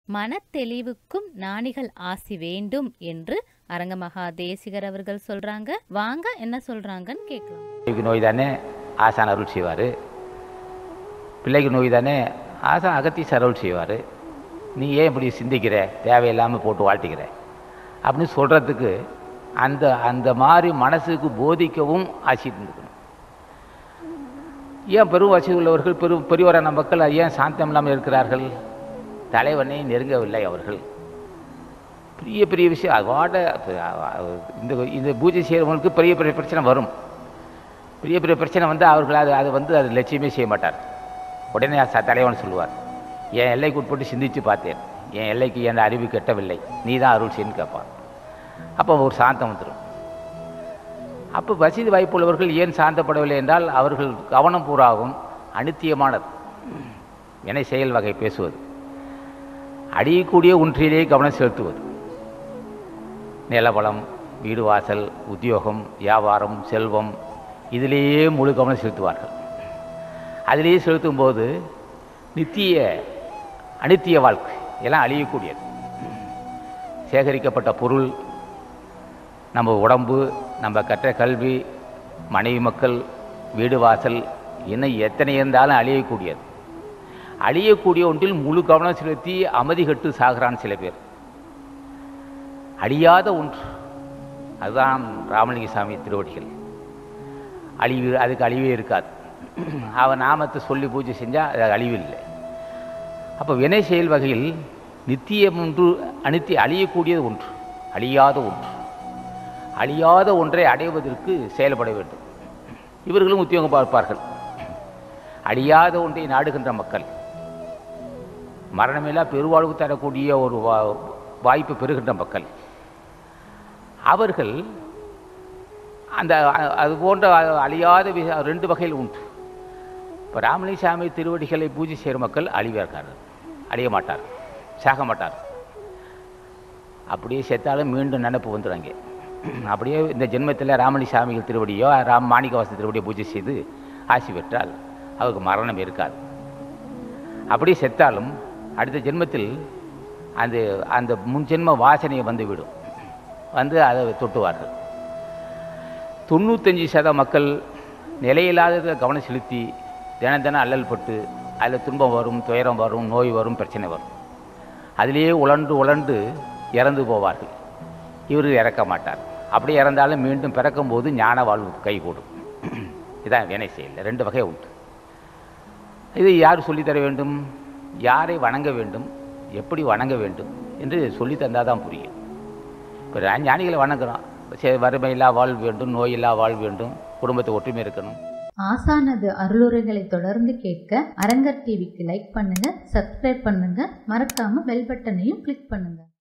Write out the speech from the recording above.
மனத்தெளிவுக்கும் ஞானிகள் ஆசி வேண்டும் என்று அரங்கமகா தேசிகர் அவர்கள் சொல்றாங்க வாங்க என்ன சொல்றாங்கன்னு கேட்கலாம் பிள்ளைக்கு நோய் தானே ஆசான் அருள் செய்வார் பிள்ளைக்கு நோய் தானே ஆசான் அகத்தீஸ் அருள் செய்வார் நீ ஏன் இப்படி சிந்திக்கிற தேவையில்லாமல் போட்டு வாழ்த்திக்கிற அப்படின்னு சொல்கிறதுக்கு அந்த அந்த மாதிரி மனசுக்கு போதிக்கவும் ஆசி இருந்துக்கணும் ஏன் பெரும் வசதி உள்ளவர்கள் பெரும் பெரியவரான மக்கள் ஏன் சாந்தம் இல்லாமல் இருக்கிறார்கள் தலைவனை நெருங்கவில்லை அவர்கள் பெரிய பெரிய விஷயம் அதோட இந்த இந்த பூஜை செய்கிறவங்களுக்கு பெரிய பெரிய பிரச்சனை வரும் பெரிய பெரிய பிரச்சனை வந்து அவர்கள் அது அது வந்து அது லட்சியமே செய்ய மாட்டார் உடனே ச தலைவன் சொல்லுவார் என் எல்லைக்கு உட்பட்டு சிந்தித்து பார்த்தேன் என் எல்லைக்கு என் அறிவு கெட்டவில்லை நீ தான் அருள் செய்யன்னு கேட்பான் அப்போ ஒரு சாந்தம் வந்துடும் அப்போ வசதி வாய்ப்புள்ளவர்கள் ஏன் சாந்தப்படவில்லை என்றால் அவர்கள் கவனம் பூராகும் அனித்தியமானது வினை செயல் வகை பேசுவது அடியக்கூடிய ஒன்றிலேயே கவனம் செலுத்துவது நிலபலம் வீடு வாசல் உத்தியோகம் வியாபாரம் செல்வம் இதிலேயே முழு கவனம் செலுத்துவார்கள் அதிலேயே செலுத்தும் போது நித்திய அனித்திய வாழ்க்கை எல்லாம் அழியக்கூடியது சேகரிக்கப்பட்ட பொருள் நம்ம உடம்பு நம்ம கற்ற கல்வி மனைவி மக்கள் வீடு வாசல் இன்னும் எத்தனை இருந்தாலும் அழியக்கூடியது அழியக்கூடிய ஒன்றில் முழு கவனம் செலுத்தி அமைதி கட்டு சாகிறான் சில பேர் அழியாத ஒன்று அதுதான் ராமலிங்க சாமி திருவடிகள் அழிவு அதுக்கு அழிவே இருக்காது அவன் நாமத்தை சொல்லி பூஜை செஞ்சால் அது அழிவு இல்லை அப்போ வினை செயல் வகையில் நித்தியம் ஒன்று அனித்தி அழியக்கூடியது ஒன்று அழியாத ஒன்று அழியாத ஒன்றை அடைவதற்கு செயல்பட வேண்டும் இவர்களும் உத்தியோகம் பார்ப்பார்கள் அழியாத ஒன்றை நாடுகின்ற மக்கள் மரணமில்லா பெருவாழ்வு தரக்கூடிய ஒரு வா வாய்ப்பு பெறுகின்ற மக்கள் அவர்கள் அந்த அ- அது போன்ற அ- அழியாத வி- ரெண்டு வகையில் உண்டு இப்போ ராமலிசாமி திருவடிகளை பூஜை செய்கிற மக்கள் அழிவார்கள் அழிய மாட்டார் சாக மாட்டார் அப்படியே செத்தாலும் மீண்டும் நினப்பு வந்துடுறாங்க அப்படியே இந்த ஜென்மத்தில் ராமலிசாமிகள் திருவடியோ ராம் மாணிக்கவாசன் திருவடியோ பூஜை செய்து ஆசி பெற்றால் அவருக்கு மரணம் இருக்காது அப்படியே செத்தாலும் அடுத்த ஜென்மத்தில் அந்த அந்த முன்ஜென்ம வாசனையை வந்துவிடும் வந்து அதை தொட்டுவார்கள் தொண்ணூத்தஞ்சு சத மக்கள் நிலையில்லாததை கவனம் செலுத்தி தினம் தினம் அல்லல் பட்டு அதில் துன்பம் வரும் துயரம் வரும் நோய் வரும் பிரச்சனை வரும் அதிலேயே உழண்டு உழண்டு இறந்து போவார்கள் இவர் இறக்க மாட்டார் அப்படி இறந்தாலும் மீண்டும் பிறக்கும்போது ஞான வாழ்வு கைகூடும் இதான் வினை செயல் ரெண்டு வகை உண்டு இது யார் சொல்லித் தர வேண்டும் யாரை வணங்க வேண்டும் எப்படி வணங்க வேண்டும் என்று சொல்லி தந்தால் தான் புரியும் இப்போ ஞானிகளை வணங்குறோம் சரி வறுமையில்லா வாழ்வு வேண்டும் நோயில்லா வாழ்வு வேண்டும் குடும்பத்தை ஒற்றுமை இருக்கணும் ஆசானது அருளுரைகளை தொடர்ந்து கேட்க அரங்கர் டிவிக்கு லைக் பண்ணுங்க சப்ஸ்கிரைப் பண்ணுங்க மறக்காம பெல் பட்டனையும் கிளிக் பண்ணுங்க